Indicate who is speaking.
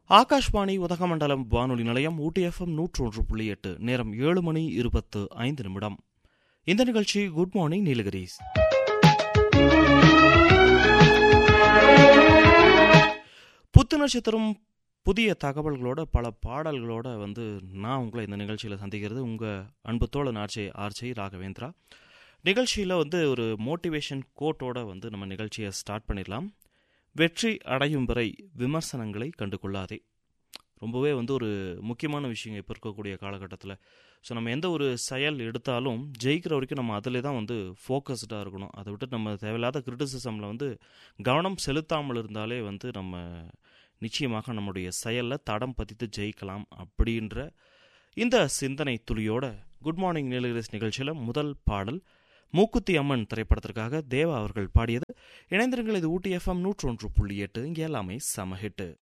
Speaker 1: ஆகாஷ்வாணி உதகமண்டலம் வானொலி நிலையம் ஊட்டி எஃப்எம் நூற்று ஒன்று புள்ளி எட்டு நேரம் ஏழு மணி இருபத்து ஐந்து நிமிடம் இந்த நிகழ்ச்சி குட் மார்னிங் நீலகிரிஸ் புத்துணர்ச்சி தரும் புதிய தகவல்களோட பல பாடல்களோட வந்து நான் உங்களை இந்த நிகழ்ச்சியில் சந்திக்கிறது உங்கள் அன்பு தோழன் ஆர்ச்சை ஆர்ச்சை ராகவேந்திரா நிகழ்ச்சியில் வந்து ஒரு மோட்டிவேஷன் கோட்டோட வந்து நம்ம நிகழ்ச்சியை ஸ்டார்ட் பண்ணிடலாம் வெற்றி அடையும் வரை விமர்சனங்களை கண்டு கொள்ளாதே ரொம்பவே வந்து ஒரு முக்கியமான விஷயங்க இப்போ இருக்கக்கூடிய காலகட்டத்தில் ஸோ நம்ம எந்த ஒரு செயல் எடுத்தாலும் ஜெயிக்கிற வரைக்கும் நம்ம அதிலே தான் வந்து ஃபோக்கஸ்டாக இருக்கணும் அதை விட்டு நம்ம தேவையில்லாத கிரிட்டிசிசமில் வந்து கவனம் செலுத்தாமல் இருந்தாலே வந்து நம்ம நிச்சயமாக நம்முடைய செயலில் தடம் பதித்து ஜெயிக்கலாம் அப்படின்ற இந்த சிந்தனை துளியோட குட் மார்னிங் நீலகிரிஸ் நிகழ்ச்சியில் முதல் பாடல் மூக்குத்தி அம்மன் திரைப்படத்திற்காக தேவா அவர்கள் பாடியது இணைந்திருங்கள் இது ஊட்டி எஃப்எம் நூற்று ஒன்று புள்ளி எட்டு இங்கே எல்லாமே சம ஹிட்டு